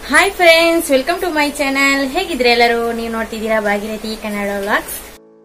hi friends welcome to my channel ಹೇಗಿದ್ರೆ ಎಲ್ಲರೂ ನೀವು ನೋಡ್ತಿದ್ದೀರಾ ಭಾಗೀರಥಿ ಕನ್ನಡ ವ್ಲಾಗ್ಸ್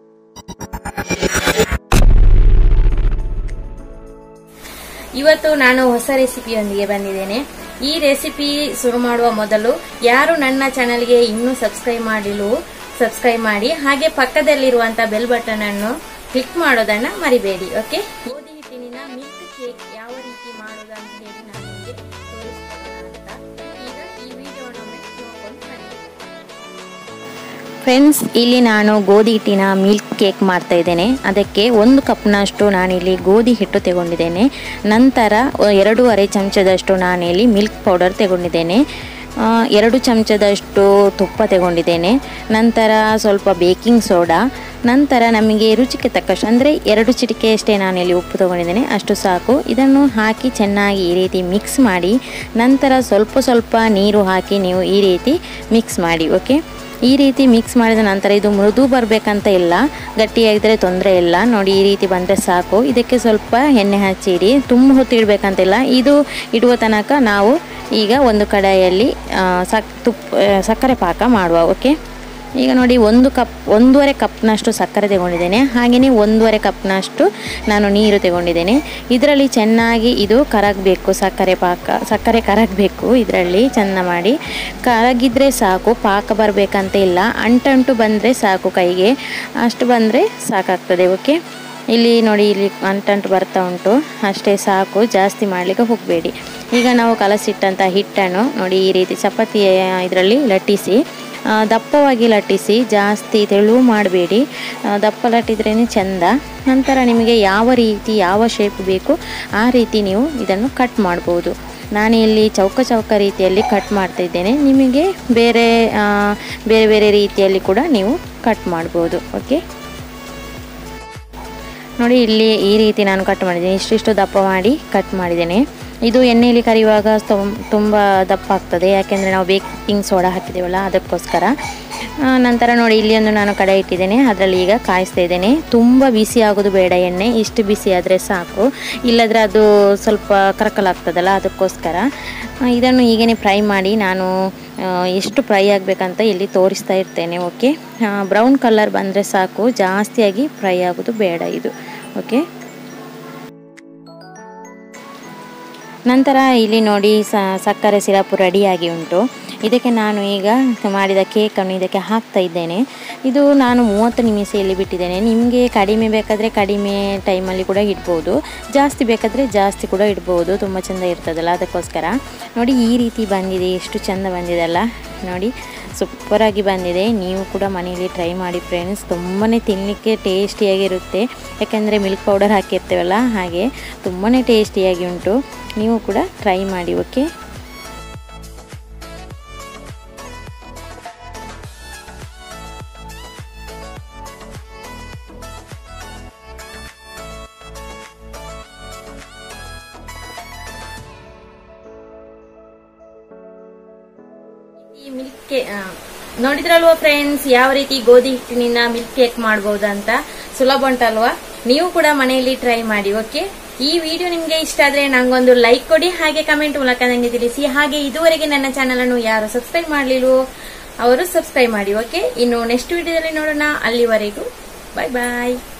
ಇವತ್ತು ನಾನು ಹೊಸ ರೆಸಿಪಿಯೊಂದಿಗೆ ಬಂದಿದ್ದೇನೆ ಈ ರೆಸಿಪಿ ಶುರು ಮಾಡುವ ಮೊದಲು ಯಾರು ನನ್ನ ಚಾನಲ್ಗೆ ಇನ್ನೂ ಸಬ್ಸ್ಕ್ರೈಬ್ ಮಾಡಿಲ್ವೋ ಸಬ್ಸ್ಕ್ರೈಬ್ ಮಾಡಿ ಹಾಗೆ ಪಕ್ಕದಲ್ಲಿರುವಂತಹ ಬೆಲ್ ಬಟನ್ ಅನ್ನು ಕ್ಲಿಕ್ ಮಾಡೋದನ್ನ ಮರಿಬೇಡಿ ಓಕೆ ಗೋಧಿ ಹಿಟ್ಟಿನಿಂದ ಮಿಲ್ಕ್ ಕೇಕ್ ಯಾವ ರೀತಿ ಮಾಡೋದು ಅಂತ ಹೇಳಿ ನಾನು ನಿಮಗೆ ತೋರಿಸ್ಕೊಡೋಣ ಅಂತ ಈಗ ಈ ವಿಡಿಯೋನೊಮ್ಮೆ ನೋಡ್ಕೊಂಡು ಬನ್ನಿ ಫ್ರೆಂಡ್ಸ್ ಇಲ್ಲಿ ನಾನು ಗೋಧಿ ಹಿಟ್ಟಿನ ಮಿಲ್ಕ್ ಕೇಕ್ ಮಾಡ್ತಾ ಇದ್ದೇನೆ ಅದಕ್ಕೆ ಒಂದು ಕಪ್ನಷ್ಟು ನಾನಿಲ್ಲಿ ಗೋಧಿ ಹಿಟ್ಟು ತಗೊಂಡಿದ್ದೇನೆ ನಂತರ ಎರಡೂವರೆ ಚಮಚದಷ್ಟು ನಾನಿಲ್ಲಿ ಮಿಲ್ಕ್ ಪೌಡರ್ ತಗೊಂಡಿದ್ದೇನೆ ಆ, ಎರಡು ಚಮಚದಷ್ಟು ತುಪ್ಪ ತಗೊಂಡಿದ್ದೇನೆ ನಂತರ ಸ್ವಲ್ಪ ಬೇಕಿಂಗ್ ಸೋಡಾ ನಂತರ ನಮಗೆ ರುಚಿಗೆ ತಕ್ಕಷ್ಟು ಅಂದರೆ ಎರಡು ಚಿಟಿಕೆಯಷ್ಟೇ ನಾನಿಲ್ಲಿ ಉಪ್ಪು ತಗೊಂಡಿದ್ದೇನೆ ಅಷ್ಟು ಸಾಕು ಇದನ್ನು ಹಾಕಿ ಚೆನ್ನಾಗಿ ಈ ರೀತಿ ಮಿಕ್ಸ್ ಮಾಡಿ ನಂತರ ಸ್ವಲ್ಪ ಸ್ವಲ್ಪ ನೀರು ಹಾಕಿ ನೀವು ಈ ರೀತಿ ಮಿಕ್ಸ್ ಮಾಡಿ ಓಕೆ ಈ ರೀತಿ ಮಿಕ್ಸ್ ಮಾಡಿದ ನಂತರ ಇದು ಮೃದು ಬರಬೇಕಂತ ಇಲ್ಲ ಗಟ್ಟಿಯಾಗಿದ್ದರೆ ತೊಂದರೆ ಇಲ್ಲ ನೋಡಿ ಈ ರೀತಿ ಬಂದರೆ ಸಾಕು ಇದಕ್ಕೆ ಸ್ವಲ್ಪ ಎಣ್ಣೆ ಹಚ್ಚಿಡಿ ತುಂಬ ಹೊತ್ತು ಇಡಬೇಕಂತಿಲ್ಲ ಇದು ಇಡುವ ತನಕ ನಾವು ಈಗ ಒಂದು ಕಡಾಯಲ್ಲಿ ಆ, ಸಕ್ ತುಪ್ಪ ಆ, ಸಕ್ಕರೆ ಪಾಕ ಮಾಡುವ ಓಕೆ ಈಗ ನೋಡಿ ಒಂದು ಕಪ್ ಒಂದೂವರೆ ಕಪ್ನಷ್ಟು ಸಕ್ಕರೆ ತಗೊಂಡಿದ್ದೇನೆ ಹಾಗೆಯೇ ಒಂದೂವರೆ ಕಪ್ನಷ್ಟು ನಾನು ನೀರು ತಗೊಂಡಿದ್ದೇನೆ ಇದರಲ್ಲಿ ಚೆನ್ನಾಗಿ ಇದು ಕರಗಬೇಕು ಸಕ್ಕರೆ ಪಾಕ ಸಕ್ಕರೆ ಕರಗಬೇಕು ಇದರಲ್ಲಿ ಚೆಂದ ಮಾಡಿ ಕರಗಿದ್ರೆ ಸಾಕು ಪಾಕ ಬರಬೇಕಂತ ಇಲ್ಲ ಅಂಟಂಟು ಬಂದರೆ ಸಾಕು ಕೈಗೆ ಅಷ್ಟು ಬಂದರೆ ಸಾಕಾಗ್ತದೆ ಓಕೆ ಇಲ್ಲಿ ನೋಡಿ ಇಲ್ಲಿ ಅಂಟಂಟು ಬರ್ತಾ ಉಂಟು ಅಷ್ಟೇ ಸಾಕು ಜಾಸ್ತಿ ಮಾಡಲಿಕ್ಕೆ ಹೋಗಬೇಡಿ ಈಗ ನಾವು ಕಲಸಿಟ್ಟಂಥ ಹಿಟ್ಟನ್ನು ನೋಡಿ ಈ ರೀತಿ ಚಪಾತಿ ಇದರಲ್ಲಿ ಲಟ್ಟಿಸಿ ಆ, ದಪ್ಪವಾಗಿ ಲಟ್ಟಿಸಿ ಜಾಸ್ತಿ ತೆಳು ಮಾಡಬೇಡಿ ದಪ್ಪ ಲಟ್ಟಿದ್ರೇ ಚೆಂದ ನಂತರ ನಿಮಗೆ ಯಾವ ರೀತಿ ಯಾವ ಶೇಪ್ ಬೇಕು ಆ ರೀತಿ ನೀವು ಇದನ್ನು ಕಟ್ ಮಾಡ್ಬೋದು ನಾನು ಇಲ್ಲಿ ಚೌಕ ಚೌಕ ರೀತಿಯಲ್ಲಿ ಕಟ್ ಮಾಡ್ತಾ ಇದ್ದೇನೆ ನಿಮಗೆ ಬೇರೆ ಆ, ಬೇರೆ ಬೇರೆ ರೀತಿಯಲ್ಲಿ ಕೂಡ ನೀವು ಕಟ್ ಮಾಡ್ಬೋದು ಓಕೆ ನೋಡಿ ಇಲ್ಲಿ ಈ ರೀತಿ ನಾನು ಕಟ್ ಮಾಡಿದ್ದೇನೆ ಇಷ್ಟಿಷ್ಟು ದಪ್ಪ ಮಾಡಿ ಕಟ್ ಮಾಡಿದ್ದೇನೆ ಇದು ಎಣ್ಣೆಯಲ್ಲಿ ಕರಿಯುವಾಗ ತೊಂ- ತುಂಬ ದಪ್ಪ ಆಗ್ತದೆ ಯಾಕೆಂದರೆ ನಾವು ಬೇಕಿಂಗ್ ಸೋಡಾ ಹಾಕಿದ್ದೇವಲ್ಲ ಅದಕ್ಕೋಸ್ಕರ ಆ, ನಂತರ ನೋಡಿ ಇಲ್ಲಿ ಒಂದು ನಾನು ಕಡೆ ಇಟ್ಟಿದ್ದೇನೆ ಅದರಲ್ಲಿ ಈಗ ಕಾಯಿಸ್ತಾ ಇದ್ದೇನೆ ತುಂಬ ಬಿಸಿ ಆಗೋದು ಬೇಡ ಎಣ್ಣೆ ಇಷ್ಟು ಬಿಸಿ ಆದರೆ ಸಾಕು ಇಲ್ಲದ್ರೆ ಅದು ಸ್ವಲ್ಪ ಕರಕಲಾಗ್ತದಲ್ಲ ಅದಕ್ಕೋಸ್ಕರ ಆ, ಇದನ್ನು ಈಗೇನೆ ಫ್ರೈ ಮಾಡಿ ನಾನು ಆ, ಎಷ್ಟು ಫ್ರೈ ಆಗಬೇಕಂತ ಇಲ್ಲಿ ತೋರಿಸ್ತಾ ಇರ್ತೇನೆ ಓಕೆ ಬ್ರೌನ್ ಕಲರ್ ಬಂದರೆ ಸಾಕು ಜಾಸ್ತಿಯಾಗಿ ಫ್ರೈ ಆಗೋದು ಬೇಡ ಇದು ಓಕೆ ನಂತರ ಇಲ್ಲಿ ನೋಡಿ ಸ ಸಕ್ಕರೆ ಸಿರಪು ರೆಡಿಯಾಗಿ ಉಂಟು ಇದಕ್ಕೆ ನಾನು ಈಗ ಮಾಡಿದ ಕೇಕನ್ನು ಇದಕ್ಕೆ ಹಾಕ್ತಾ ಇದ್ದೇನೆ ಇದು ನಾನು ಮೂವತ್ತು ನಿಮಿಷ ಇಲ್ಲಿ ಬಿಟ್ಟಿದ್ದೇನೆ ನಿಮಗೆ ಕಡಿಮೆ ಬೇಕಾದರೆ ಕಡಿಮೆ ಟೈಮಲ್ಲಿ ಕೂಡ ಇಡ್ಬೋದು ಜಾಸ್ತಿ ಬೇಕಾದರೆ ಜಾಸ್ತಿ ಕೂಡ ಇಡ್ಬೋದು ತುಂಬ ಚೆಂದ ಇರ್ತದಲ್ಲ ಅದಕ್ಕೋಸ್ಕರ ನೋಡಿ ಈ ರೀತಿ ಬಂದಿದೆ ಎಷ್ಟು ಚೆಂದ ಬಂದಿದೆ ಅಲ್ಲ ನೋಡಿ ಸೂಪರಾಗಿ ಬಂದಿದೆ ನೀವು ಕೂಡ ಮನೆಯಲ್ಲಿ ಟ್ರೈ ಮಾಡಿ ಫ್ರೆಂಡ್ಸ್ ತುಂಬಾ ತಿನ್ನಲಿಕ್ಕೆ ಟೇಸ್ಟಿಯಾಗಿರುತ್ತೆ ಯಾಕೆಂದರೆ ಮಿಲ್ಕ್ ಪೌಡರ್ ಹಾಕಿರ್ತೇವಲ್ಲ ಹಾಗೆ ತುಂಬಾ ಟೇಸ್ಟಿಯಾಗಿ ಉಂಟು ನೀವು ಕೂಡ ಟ್ರೈ ಮಾಡಿ ಓಕೆ ಈ ಮಿಲ್ಕ್ ಕೇ ಆ, ನೋಡಿದ್ರಲ್ವಾ ಫ್ರೆಂಡ್ಸ್ ಯಾವ ರೀತಿ ಗೋಧಿ ಹಿಟ್ಟಿನಿಂದ ಮಿಲ್ಕ್ ಕೇಕ್ ಮಾಡಬಹುದು ಅಂತ ಸುಲಭ ಉಂಟಲ್ವಾ ನೀವು ಕೂಡ ಮನೆಯಲ್ಲಿ ಟ್ರೈ ಮಾಡಿ ಓಕೆ ಈ ವಿಡಿಯೋ ನಿಮ್ಗೆ ಇಷ್ಟ ಆದ್ರೆ ನಂಗೊಂದು ಲೈಕ್ ಕೊಡಿ ಹಾಗೆ ಕಮೆಂಟ್ ಮೂಲಕ ನನಗೆ ತಿಳಿಸಿ ಹಾಗೆ ಇದುವರೆಗೆ ನನ್ನ ಚಾನಲ್ ಅನ್ನು ಯಾರು ಸಬ್ಸ್ಕ್ರೈಬ್ ಮಾಡಲಿಲ್ವೋ ಅವರು ಸಬ್ಸ್ಕ್ರೈಬ್ ಮಾಡಿ ಓಕೆ ಇನ್ನು ನೆಕ್ಸ್ಟ್ ವಿಡಿಯೋದಲ್ಲಿ ನೋಡೋಣ ಅಲ್ಲಿವರೆಗೂ ಬಾಯ್ ಬಾಯ್